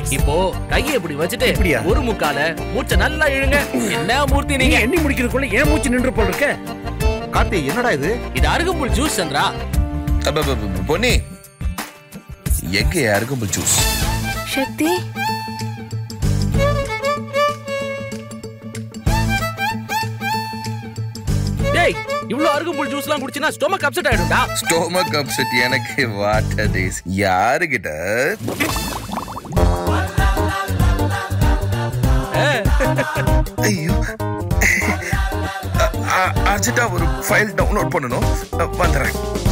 இப்போ கையை இப்படி வச்சுட்டு இப்படியா? ஒரு முக்கால மூச்சை நல்லா இழுங்க என்ன மூர்த்தி நீங்க நீங்க எண்ணி முடிக்கிறதுக்குள்ள ஏன் மூச்சு நின்று போல் இருக்க கார்த்தி என்னடா இது இது அருகம்புல் ஜூஸ் சந்திரா அப்ப பொன்னி எங்க அருகம்புல் ஜூஸ் சக்தி டேய் இவ்ளோ அருகம்புல் ஜூஸ்லாம் குடிச்சினா ஸ்டொமக் அப்செட் ஆயிடும்டா ஸ்டோமக் அப்செட் எனக்கு வாட்டர் டேஸ் யாருகிட்ட ஐயோ அர்ஜென்ட்டா ஒரு ஃபைல் டவுன்லோட் பண்ணணும் வந்துடுறேன்